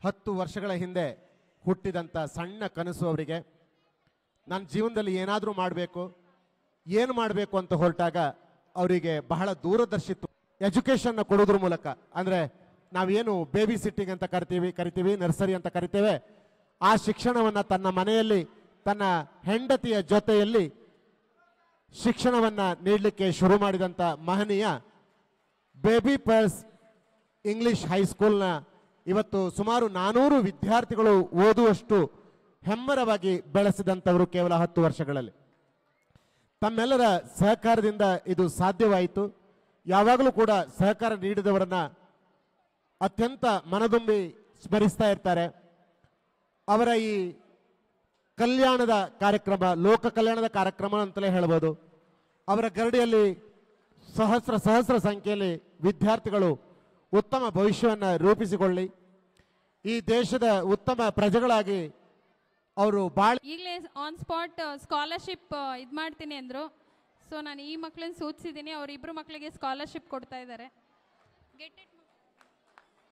ಹತ್ತು ವರ್ಷಗಳ ಹಿಂದೆ ಹುಟ್ಟಿದಂಥ ಸಣ್ಣ ಕನಸು ಅವರಿಗೆ ನನ್ನ ಜೀವನದಲ್ಲಿ ಏನಾದರೂ ಮಾಡಬೇಕು ಏನು ಮಾಡಬೇಕು ಅಂತ ಹೊರಟಾಗ ಅವರಿಗೆ ಬಹಳ ದೂರದರ್ಶಿತ್ವ ಎಜುಕೇಷನ್ನ ಕೊಡೋದ್ರ ಮೂಲಕ ಅಂದರೆ ನಾವೇನು ಬೇಬಿ ಸಿಟ್ಟಿಂಗ್ ಅಂತ ಕರಿತೀವಿ ಕರಿತೀವಿ ನರ್ಸರಿ ಅಂತ ಕರಿತೇವೆ ಆ ಶಿಕ್ಷಣವನ್ನು ತನ್ನ ಮನೆಯಲ್ಲಿ ತನ್ನ ಹೆಂಡತಿಯ ಜೊತೆಯಲ್ಲಿ ಶಿಕ್ಷಣವನ್ನು ನೀಡಲಿಕ್ಕೆ ಶುರು ಮಾಡಿದಂಥ ಮಹನೀಯ ಬೇಬಿ ಪರ್ಸ್ ಇಂಗ್ಲಿಷ್ ಹೈಸ್ಕೂಲ್ನ ಇವತ್ತು ಸುಮಾರು ನಾನೂರು ವಿದ್ಯಾರ್ಥಿಗಳು ಓದುವಷ್ಟು ಹೆಮ್ಮರವಾಗಿ ಬೆಳೆಸಿದಂಥವರು ಕೇವಲ ಹತ್ತು ವರ್ಷಗಳಲ್ಲಿ ತಮ್ಮೆಲ್ಲರ ಸಹಕಾರದಿಂದ ಇದು ಸಾಧ್ಯವಾಯಿತು ಯಾವಾಗಲೂ ಕೂಡ ಸಹಕಾರ ನೀಡಿದವರನ್ನ ಅತ್ಯಂತ ಮನದುಂಬಿ ಸ್ಮರಿಸ್ತಾ ಇರ್ತಾರೆ ಅವರ ಈ ಕಲ್ಯಾಣದ ಕಾರ್ಯಕ್ರಮ ಲೋಕ ಕಲ್ಯಾಣದ ಕಾರ್ಯಕ್ರಮ ಅಂತಲೇ ಹೇಳ್ಬೋದು ಅವರ ಗರಡಿಯಲ್ಲಿ ಸಹಸ್ರ ಸಹಸ್ರ ಸಂಖ್ಯೆಯಲ್ಲಿ ವಿದ್ಯಾರ್ಥಿಗಳು ಉತ್ತಮ ಭವಿಷ್ಯವನ್ನು ರೂಪಿಸಿಕೊಳ್ಳಿ ಈ ದೇಶದ ಉತ್ತಮ ಪ್ರಜೆಗಳಾಗಿ ಅವರು ಬಾಳ್ ಈಗಲೇ ಆನ್ ಸ್ಪಾಟ್ ಸ್ಕಾಲರ್ಶಿಪ್ ಇದು ಮಾಡ್ತೀನಿ ಅಂದರು ಸೊ ನಾನು ಈ ಮಕ್ಕಳನ್ನ ಸೂಚಿಸಿದ್ದೀನಿ ಅವ್ರ ಇಬ್ಬರು ಮಕ್ಕಳಿಗೆ ಸ್ಕಾಲರ್ಶಿಪ್ ಕೊಡ್ತಾ ಇದ್ದಾರೆ ಗೆಟ್ ಇಟ್